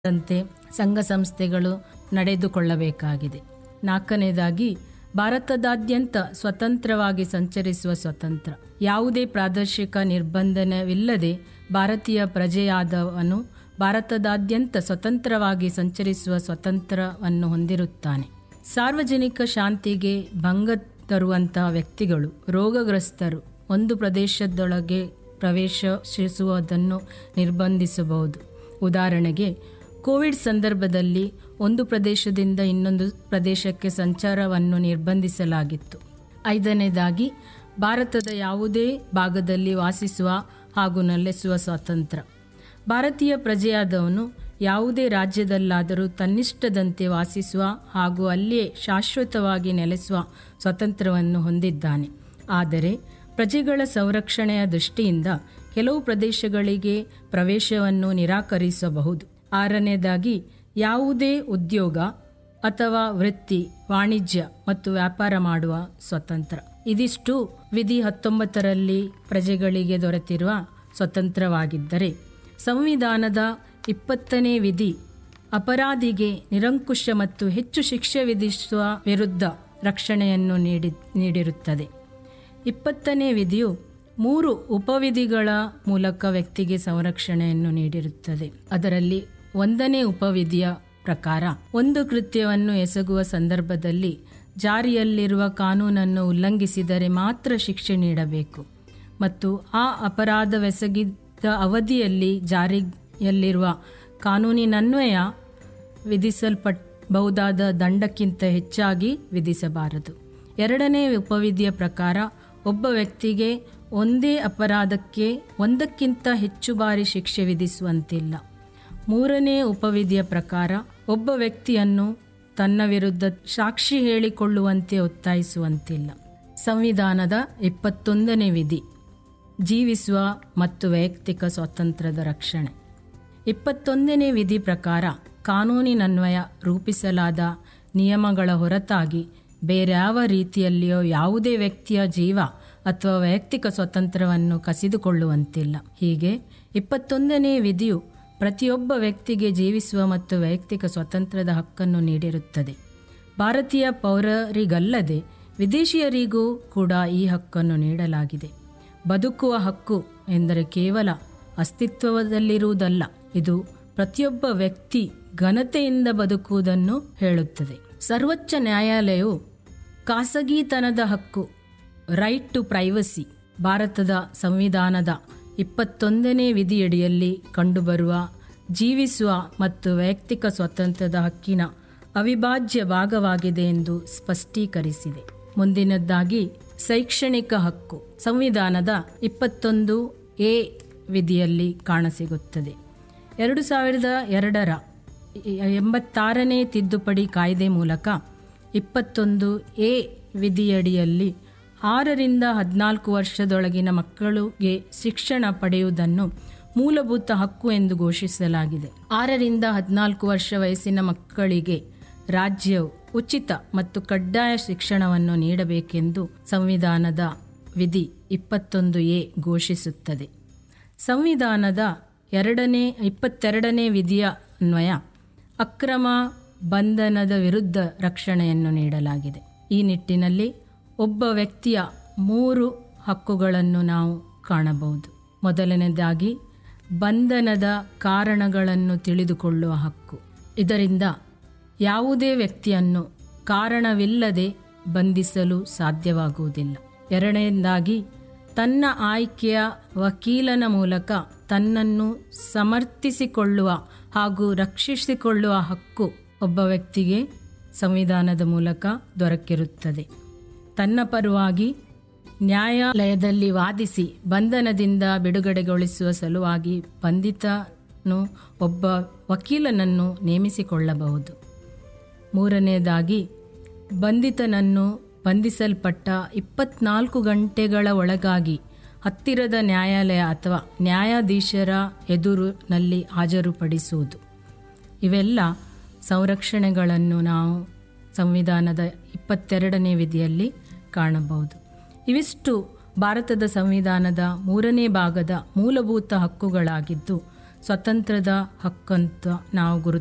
ದಂತೆ ಸಂಘ ಸಂಸ್ಥೆಗಳು ನಡೆದುಕೊಳ್ಳಬೇಕಾಗಿದೆ ನಾಲ್ಕನೇದಾಗಿ ಭಾರತದಾದ್ಯಂತ ಸ್ವತಂತ್ರವಾಗಿ ಸಂಚರಿಸುವ ಸ್ವತಂತ್ರ ಯಾವುದೇ ಪ್ರಾದೇಶಿಕ ನಿರ್ಬಂಧನವಿಲ್ಲದೆ ಭಾರತೀಯ ಪ್ರಜೆಯಾದವನು ಭಾರತದಾದ್ಯಂತ ಸ್ವತಂತ್ರವಾಗಿ ಸಂಚರಿಸುವ ಸ್ವಾತಂತ್ರ್ಯವನ್ನು ಹೊಂದಿರುತ್ತಾನೆ ಸಾರ್ವಜನಿಕ ಶಾಂತಿಗೆ ಭಂಗ ತರುವಂತಹ ವ್ಯಕ್ತಿಗಳು ರೋಗಗ್ರಸ್ತರು ಒಂದು ಪ್ರದೇಶದೊಳಗೆ ಪ್ರವೇಶಿಸುವುದನ್ನು ನಿರ್ಬಂಧಿಸಬಹುದು ಉದಾಹರಣೆಗೆ ಕೋವಿಡ್ ಸಂದರ್ಭದಲ್ಲಿ ಒಂದು ಪ್ರದೇಶದಿಂದ ಇನ್ನೊಂದು ಪ್ರದೇಶಕ್ಕೆ ಸಂಚಾರವನ್ನು ನಿರ್ಬಂಧಿಸಲಾಗಿತ್ತು ಐದನೇದಾಗಿ ಭಾರತದ ಯಾವುದೇ ಭಾಗದಲ್ಲಿ ವಾಸಿಸುವ ಹಾಗೂ ನೆಲೆಸುವ ಸ್ವಾತಂತ್ರ್ಯ ಭಾರತೀಯ ಪ್ರಜೆಯಾದವನು ಯಾವುದೇ ರಾಜ್ಯದಲ್ಲಾದರೂ ತನ್ನಿಷ್ಟದಂತೆ ವಾಸಿಸುವ ಹಾಗೂ ಅಲ್ಲಿಯೇ ಶಾಶ್ವತವಾಗಿ ನೆಲೆಸುವ ಸ್ವಾತಂತ್ರ್ಯವನ್ನು ಹೊಂದಿದ್ದಾನೆ ಆದರೆ ಪ್ರಜೆಗಳ ಸಂರಕ್ಷಣೆಯ ದೃಷ್ಟಿಯಿಂದ ಕೆಲವು ಪ್ರದೇಶಗಳಿಗೆ ಪ್ರವೇಶವನ್ನು ನಿರಾಕರಿಸಬಹುದು ಆರನೇದಾಗಿ ಯಾವುದೇ ಉದ್ಯೋಗ ಅಥವಾ ವೃತ್ತಿ ವಾಣಿಜ್ಯ ಮತ್ತು ವ್ಯಾಪಾರ ಮಾಡುವ ಸ್ವಾತಂತ್ರ್ಯ ಇದಿಷ್ಟು ವಿಧಿ ಹತ್ತೊಂಬತ್ತರಲ್ಲಿ ಪ್ರಜೆಗಳಿಗೆ ದೊರೆತಿರುವ ಸ್ವತಂತ್ರವಾಗಿದ್ದರೆ ಸಂವಿಧಾನದ ಇಪ್ಪತ್ತನೇ ವಿಧಿ ಅಪರಾಧಿಗೆ ನಿರಂಕುಶ ಮತ್ತು ಹೆಚ್ಚು ಶಿಕ್ಷೆ ವಿಧಿಸುವ ವಿರುದ್ಧ ರಕ್ಷಣೆಯನ್ನು ನೀಡಿ ನೀಡಿರುತ್ತದೆ ಇಪ್ಪತ್ತನೇ ವಿಧಿಯು ಮೂರು ಉಪವಿಧಿಗಳ ಮೂಲಕ ವ್ಯಕ್ತಿಗೆ ಸಂರಕ್ಷಣೆಯನ್ನು ನೀಡಿರುತ್ತದೆ ಅದರಲ್ಲಿ ಒಂದನೇ ಉಪವಿಧಿಯ ಪ್ರಕಾರ ಒಂದು ಕೃತ್ಯವನ್ನು ಎಸಗುವ ಸಂದರ್ಭದಲ್ಲಿ ಜಾರಿಯಲ್ಲಿರುವ ಕಾನೂನನ್ನು ಉಲ್ಲಂಘಿಸಿದರೆ ಮಾತ್ರ ಶಿಕ್ಷೆ ನೀಡಬೇಕು ಮತ್ತು ಆ ಅಪರಾಧವೆಸಗಿದ ಅವಧಿಯಲ್ಲಿ ಜಾರಿಯಲ್ಲಿರುವ ಕಾನೂನಿನನ್ವಯ ವಿಧಿಸಲ್ಪಡಬಹುದಾದ ದಂಡಕ್ಕಿಂತ ಹೆಚ್ಚಾಗಿ ವಿಧಿಸಬಾರದು ಎರಡನೇ ಉಪವಿಧಿಯ ಪ್ರಕಾರ ಒಬ್ಬ ವ್ಯಕ್ತಿಗೆ ಒಂದೇ ಅಪರಾಧಕ್ಕೆ ಒಂದಕ್ಕಿಂತ ಹೆಚ್ಚು ಬಾರಿ ಶಿಕ್ಷೆ ವಿಧಿಸುವಂತಿಲ್ಲ ಮೂರನೇ ಉಪವಿಧಿಯ ಪ್ರಕಾರ ಒಬ್ಬ ವ್ಯಕ್ತಿಯನ್ನು ತನ್ನ ವಿರುದ್ಧ ಸಾಕ್ಷಿ ಹೇಳಿಕೊಳ್ಳುವಂತೆ ಒತ್ತಾಯಿಸುವಂತಿಲ್ಲ ಸಂವಿಧಾನದ ಇಪ್ಪತ್ತೊಂದನೇ ವಿಧಿ ಜೀವಿಸುವ ಮತ್ತು ವೈಯಕ್ತಿಕ ಸ್ವಾತಂತ್ರ್ಯದ ರಕ್ಷಣೆ ಇಪ್ಪತ್ತೊಂದನೇ ವಿಧಿ ಪ್ರಕಾರ ಕಾನೂನಿನನ್ವಯ ರೂಪಿಸಲಾದ ನಿಯಮಗಳ ಹೊರತಾಗಿ ಬೇರ್ಯಾವ ರೀತಿಯಲ್ಲಿಯೋ ಯಾವುದೇ ವ್ಯಕ್ತಿಯ ಜೀವ ಅಥವಾ ವೈಯಕ್ತಿಕ ಸ್ವಾತಂತ್ರ್ಯವನ್ನು ಕಸಿದುಕೊಳ್ಳುವಂತಿಲ್ಲ ಹೀಗೆ ಇಪ್ಪತ್ತೊಂದನೇ ವಿಧಿಯು ಪ್ರತಿಯೊಬ್ಬ ವ್ಯಕ್ತಿಗೆ ಜೀವಿಸುವ ಮತ್ತು ವೈಯಕ್ತಿಕ ಸ್ವಾತಂತ್ರ್ಯದ ಹಕ್ಕನ್ನು ನೀಡಿರುತ್ತದೆ ಭಾರತೀಯ ಪೌರರಿಗಲ್ಲದೆ ವಿದೇಶಿಯರಿಗೂ ಕೂಡ ಈ ಹಕ್ಕನ್ನು ನೀಡಲಾಗಿದೆ ಬದುಕುವ ಹಕ್ಕು ಎಂದರೆ ಕೇವಲ ಅಸ್ತಿತ್ವದಲ್ಲಿರುವುದಲ್ಲ ಇದು ಪ್ರತಿಯೊಬ್ಬ ವ್ಯಕ್ತಿ ಘನತೆಯಿಂದ ಬದುಕುವುದನ್ನು ಹೇಳುತ್ತದೆ ಸರ್ವೋಚ್ಚ ನ್ಯಾಯಾಲಯವು ಖಾಸಗಿತನದ ಹಕ್ಕು ರೈಟ್ ಟು ಪ್ರೈವಸಿ ಭಾರತದ ಸಂವಿಧಾನದ ಇಪ್ಪತ್ತೊಂದನೇ ವಿಧಿಯಡಿಯಲ್ಲಿ ಕಂಡುಬರುವ ಜೀವಿಸುವ ಮತ್ತು ವೈಯಕ್ತಿಕ ಸ್ವಾತಂತ್ರ್ಯದ ಹಕ್ಕಿನ ಅವಿಭಾಜ್ಯ ಭಾಗವಾಗಿದೆ ಎಂದು ಸ್ಪಷ್ಟೀಕರಿಸಿದೆ ಮುಂದಿನದ್ದಾಗಿ ಶೈಕ್ಷಣಿಕ ಹಕ್ಕು ಸಂವಿಧಾನದ ಇಪ್ಪತ್ತೊಂದು ಎ ವಿಧಿಯಲ್ಲಿ ಕಾಣಸಿಗುತ್ತದೆ ಎರಡು ಸಾವಿರದ ಎರಡರ ಎಂಬತ್ತಾರನೇ ತಿದ್ದುಪಡಿ ಕಾಯ್ದೆ ಮೂಲಕ ಇಪ್ಪತ್ತೊಂದು ಎ ವಿಧಿಯಡಿಯಲ್ಲಿ ಆರರಿಂದ ಹದಿನಾಲ್ಕು ವರ್ಷದೊಳಗಿನ ಮಕ್ಕಳಿಗೆ ಶಿಕ್ಷಣ ಪಡೆಯುವುದನ್ನು ಮೂಲಭೂತ ಹಕ್ಕು ಎಂದು ಘೋಷಿಸಲಾಗಿದೆ ಆರರಿಂದ ಹದಿನಾಲ್ಕು ವರ್ಷ ವಯಸ್ಸಿನ ಮಕ್ಕಳಿಗೆ ರಾಜ್ಯವು ಉಚಿತ ಮತ್ತು ಕಡ್ಡಾಯ ಶಿಕ್ಷಣವನ್ನು ನೀಡಬೇಕೆಂದು ಸಂವಿಧಾನದ ವಿಧಿ ಇಪ್ಪತ್ತೊಂದು ಎ ಘೋಷಿಸುತ್ತದೆ ಸಂವಿಧಾನದ ಎರಡನೇ ಇಪ್ಪತ್ತೆರಡನೇ ವಿಧಿಯ ಅನ್ವಯ ಅಕ್ರಮ ಬಂಧನದ ವಿರುದ್ಧ ರಕ್ಷಣೆಯನ್ನು ನೀಡಲಾಗಿದೆ ಈ ನಿಟ್ಟಿನಲ್ಲಿ ಒಬ್ಬ ವ್ಯಕ್ತಿಯ ಮೂರು ಹಕ್ಕುಗಳನ್ನು ನಾವು ಕಾಣಬಹುದು ಮೊದಲನೇದಾಗಿ ಬಂಧನದ ಕಾರಣಗಳನ್ನು ತಿಳಿದುಕೊಳ್ಳುವ ಹಕ್ಕು ಇದರಿಂದ ಯಾವುದೇ ವ್ಯಕ್ತಿಯನ್ನು ಕಾರಣವಿಲ್ಲದೆ ಬಂಧಿಸಲು ಸಾಧ್ಯವಾಗುವುದಿಲ್ಲ ಎರಡನೇದಾಗಿ ತನ್ನ ಆಯ್ಕೆಯ ವಕೀಲನ ಮೂಲಕ ತನ್ನನ್ನು ಸಮರ್ಥಿಸಿಕೊಳ್ಳುವ ಹಾಗೂ ರಕ್ಷಿಸಿಕೊಳ್ಳುವ ಹಕ್ಕು ಒಬ್ಬ ವ್ಯಕ್ತಿಗೆ ಸಂವಿಧಾನದ ಮೂಲಕ ದೊರಕಿರುತ್ತದೆ ತನ್ನ ಪರವಾಗಿ ನ್ಯಾಯಾಲಯದಲ್ಲಿ ವಾದಿಸಿ ಬಂಧನದಿಂದ ಬಿಡುಗಡೆಗೊಳಿಸುವ ಸಲುವಾಗಿ ಬಂಧಿತನು ಒಬ್ಬ ವಕೀಲನನ್ನು ನೇಮಿಸಿಕೊಳ್ಳಬಹುದು ಮೂರನೆಯದಾಗಿ ಬಂಧಿತನನ್ನು ಬಂಧಿಸಲ್ಪಟ್ಟ ಇಪ್ಪತ್ನಾಲ್ಕು ಗಂಟೆಗಳ ಒಳಗಾಗಿ ಹತ್ತಿರದ ನ್ಯಾಯಾಲಯ ಅಥವಾ ನ್ಯಾಯಾಧೀಶರ ಎದುರಿನಲ್ಲಿ ಹಾಜರುಪಡಿಸುವುದು ಇವೆಲ್ಲ ಸಂರಕ್ಷಣೆಗಳನ್ನು ನಾವು ಸಂವಿಧಾನದ ಇಪ್ಪತ್ತೆರಡನೇ ವಿಧಿಯಲ್ಲಿ ಕಾಣಬಹುದು ಇವಿಷ್ಟು ಭಾರತದ ಸಂವಿಧಾನದ ಮೂರನೇ ಭಾಗದ ಮೂಲಭೂತ ಹಕ್ಕುಗಳಾಗಿದ್ದು ಸ್ವತಂತ್ರದ ಹಕ್ಕಂತ ನಾವು ಗುರುತು